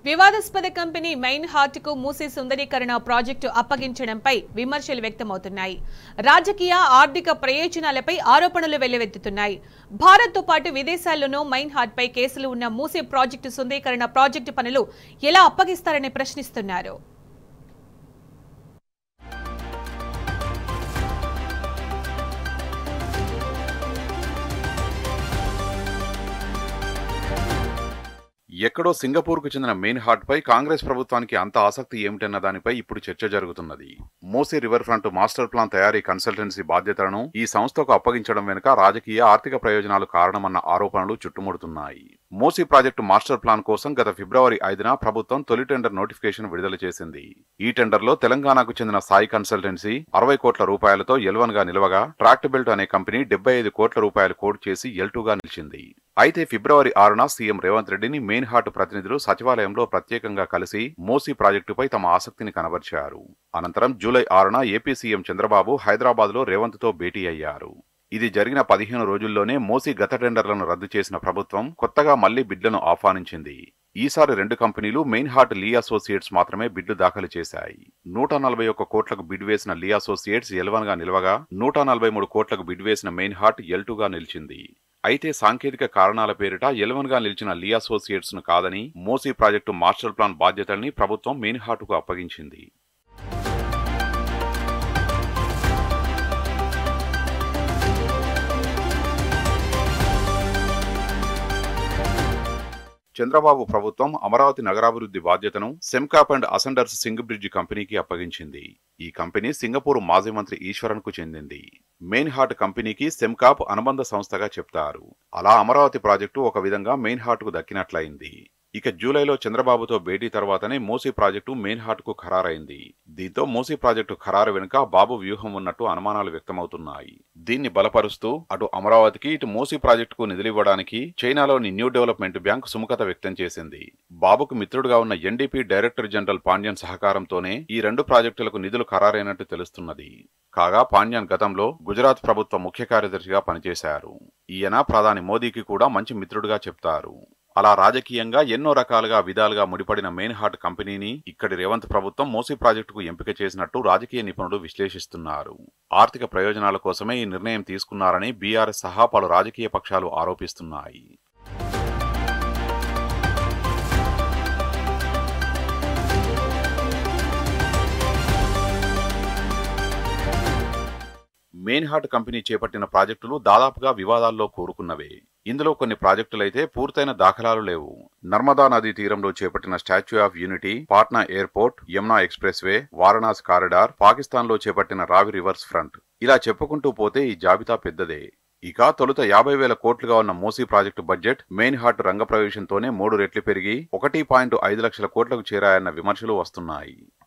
వివాదాస్పద company main heart కు మూసీ సుందరీకరణ ప్రాజెక్టు అప్పగించడంపై విమర్శలు వ్యక్తమవుతున్నాయి రాజకీయ ఆర్థిక ప్రయోజనాలపై ఆరోపణలు వెల్లువెత్తుతున్నాయి భారత్ తో పాటు విదేశాల్లోనూ మైన్ హార్ట్ పై కేసులు ఉన్న మూసీ ప్రాజెక్టు సుందరీకరణ ప్రాజెక్టు పనులు ఎలా అప్పగిస్తారని ప్రశ్నిస్తున్నారు ఎక్కడో సింగపూర్కు చెందిన మెయిన్ హార్ట్ పై కాంగ్రెస్ ప్రభుత్వానికి అంత ఆసక్తి ఏమిటన్న దానిపై ఇప్పుడు చర్చ జరుగుతున్నది Musi river front master plan తయారీ కన్సల్టెన్సీ బాధ్యతలను ఈ సంస్థకు అప్పగించడం వెనుక రాజకీయ ఆర్థిక ప్రయోజనాలు కారణమన్న ఆరోపణలు చుట్టుముడుతున్నాయి మూసీ ప్రాజెక్టు మాస్టర్ ప్లాన్ కోసం గత ఫిబ్రవరి ఐదున ప్రభుత్వం తొలి టెండర్ నోటిఫికేషన్ విడుదల చేసింది ఈ టెండర్లో తెలంగాణకు చెందిన సాయి కన్సల్టెన్సీ అరవై కోట్ల రూపాయలతో ఎల్వన్ గా నిలవగా ట్రాక్ట్ బెల్ట్ అనే కంపెనీ డెబ్బై ఐదు కోట్ల రూపాయలు కోడ్ చేసి ఎల్టూగా నిలిచింది అయితే ఫిబ్రవరి ఆరున సీఎం రేవంత్ రెడ్డిని మెయిన్ హార్ట్ ప్రతినిధులు సచివాలయంలో ప్రత్యేకంగా కలిసి మూసీ ప్రాజెక్టుపై తమ ఆసక్తిని కనబరిచారు అనంతరం జూలై ఆరున ఏపీ సీఎం చంద్రబాబు హైదరాబాద్ లో రేవంత్ తో భేటీ అయ్యారు ఇది జరిగిన పదిహేను రోజుల్లోనే మోసీ గత టెండర్లను రద్దు చేసిన ప్రభుత్వం కొత్తగా మళ్లీ బిడ్లను ఆహ్వానించింది ఈసారి రెండు కంపెనీలు మెయిన్ హార్ట్ లీ అసోసియేట్స్ మాత్రమే బిడ్లు దాఖలు చేశాయి నూట నలభై ఒక్క కోట్లకు బిడ్ వేసిన లీ అసోసియేట్స్ ఎల్వన్ గా నిలవగా నూట నలభై మూడు కోట్లకు బిడ్ వేసిన మెయిన్ హార్ట్ ఎల్ గా నిలిచింది అయితే సాంకేతిక కారణాల పేరిట ఎలవన్ గా నిలిచిన లీ అసోసియేట్స్ ను కాదని మోసీ ప్రాజెక్టు మాస్టర్ ప్లాన్ బాధ్యతల్ని ప్రభుత్వం మెయిన్ హార్ట్ కు అప్పగించింది చంద్రబాబు ప్రభుత్వం అమరావతి నగరాభివృద్ధి బాధ్యతను Sembcorp and Ascendas Singbridge కంపెనీకి అప్పగించింది ఈ కంపెనీ సింగపూర్ మాజీ మంత్రి ఈశ్వరన్ కు చెందింది మెయిన్ హార్ట్ కంపెనీకి సెమ్కాప్ అనుబంధ సంస్థగా చెప్తారు అలా అమరావతి ప్రాజెక్టు ఒక విధంగా మెయిన్ హార్ట్ కు దక్కినట్లయింది ఇక జూలైలో చంద్రబాబుతో భేటీ తర్వాతనే మూసీ ప్రాజెక్టు మెయిన్ హార్ట్ కు ఖరారైంది దీంతో మూసీ ప్రాజెక్టు ఖరారు వెనుక బాబు వ్యూహం ఉన్నట్టు అనుమానాలు వ్యక్తమవుతున్నాయి దీన్ని బలపరుస్తూ అటు అమరావతికి ఇటు మూసీ ప్రాజెక్టుకు నిధులివ్వడానికి చైనాలోని న్యూ డెవలప్మెంట్ బ్యాంక్ సుముఖత వ్యక్తం చేసింది బాబుకు మిత్రుడుగా ఉన్న ఎన్డీపీ డైరెక్టర్ జనరల్ పాండ్యన్ సహకారంతోనే ఈ రెండు ప్రాజెక్టులకు నిధులు ఖరారైనట్టు తెలుస్తున్నది కాగా పాండ్యన్ గతంలో గుజరాత్ ప్రభుత్వ ముఖ్య కార్యదర్శిగా పనిచేశారు ఈయన ప్రధాని మోదీకి కూడా మంచి మిత్రుడుగా చెప్తారు అలా రాజకీయంగా ఎన్నో రకాలుగా విధాలుగా ముడిపడిన మెయిన్ హార్ట్ కంపెనీని ఇక్కడి రేవంత్ ప్రభుత్వం మోసీ ప్రాజెక్టుకు ఎంపిక చేసినట్టు రాజకీయ నిపుణులు విశ్లేషిస్తున్నారు ఆర్థిక ప్రయోజనాల కోసమే ఈ నిర్ణయం తీసుకున్నారని బీఆర్ఎస్ సహా పలు రాజకీయ పక్షాలు ఆరోపిస్తున్నాయి మెయిన్ హార్ట్ కంపెనీ చేపట్టిన ప్రాజెక్టులు దాదాపుగా వివాదాల్లో కూరుకున్నవే ఇందులో కొన్ని ప్రాజెక్టులైతే పూర్తయిన దాఖలాలు లేవు నర్మదా నదీ తీరంలో చేపట్టిన statue of unity Patna airport Yamuna expressway Varanasi corridor పాకిస్తాన్లో చేపట్టిన రావి రివర్స్ ఫ్రంట్ ఇలా చెప్పుకుంటూ పోతే ఈ జాబితా పెద్దదే ఇక తొలుత యాభై వేల కోట్లుగా ఉన్న మూసీ ప్రాజెక్టు బడ్జెట్ మెయిన్ హార్ట్ రంగప్రవేశంతోనే మూడు రెట్లు పెరిగి ఒకటి పాయింట్ ఐదు లక్షల కోట్లకు చేరాయన్న విమర్శలు వస్తున్నాయి